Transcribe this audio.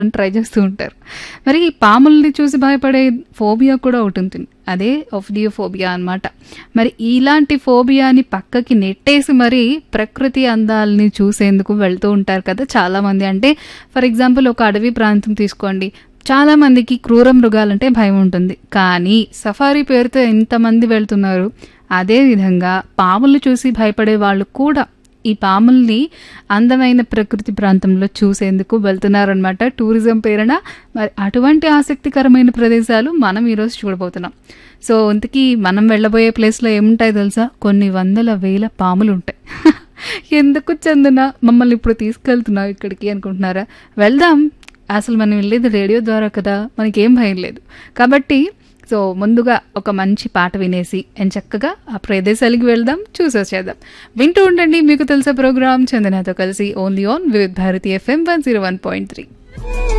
try చేస్తూ ఉంటారు మరి ఈ పాముల్ని చూసి భయపడే ఫోబియా కూడా ఒకటి ఉంటుంది అదే ఫోబియా అన్నమాట మరి ఇలాంటి ఫోబియాని పక్కకి నెట్టేసి మరి ప్రకృతి అందాలని చూసేందుకు వెళ్తూ ఉంటారు కదా చాలామంది అంటే ఫర్ ఎగ్జాంపుల్ ఒక అడవి ప్రాంతం తీసుకోండి చాలా మందికి క్రూర మృగాలంటే భయం ఉంటుంది కానీ సఫారీ పేరుతో ఎంతమంది వెళ్తున్నారు అదే విధంగా పాములు చూసి భయపడే వాళ్ళు కూడా ఈ పాముల్ని అందమైన ప్రకృతి ప్రాంతంలో చూసేందుకు వెళ్తున్నారనమాట టూరిజం పేరున మరి అటువంటి ఆసక్తికరమైన ప్రదేశాలు మనం ఈరోజు చూడబోతున్నాం సో ఇంతకీ మనం వెళ్ళబోయే ప్లేస్లో ఏముంటాయి తెలుసా కొన్ని వందల వేల పాములు ఉంటాయి ఎందుకు చందన మమ్మల్ని ఇప్పుడు తీసుకెళ్తున్నావు ఇక్కడికి అనుకుంటున్నారా వెళ్దాం అసలు మనం వెళ్ళేది రేడియో ద్వారా కదా మనకేం భయం లేదు కాబట్టి సో ముందుగా ఒక మంచి పాట వినేసి అండ్ చక్కగా ఆ ప్రదేశాలకి వెళ్దాం చూసి వచ్చేద్దాం వింటూ ఉండండి మీకు తెలిసే ప్రోగ్రామ్ చందనతో కలిసి only on Vividh Bharati FM one zero one point three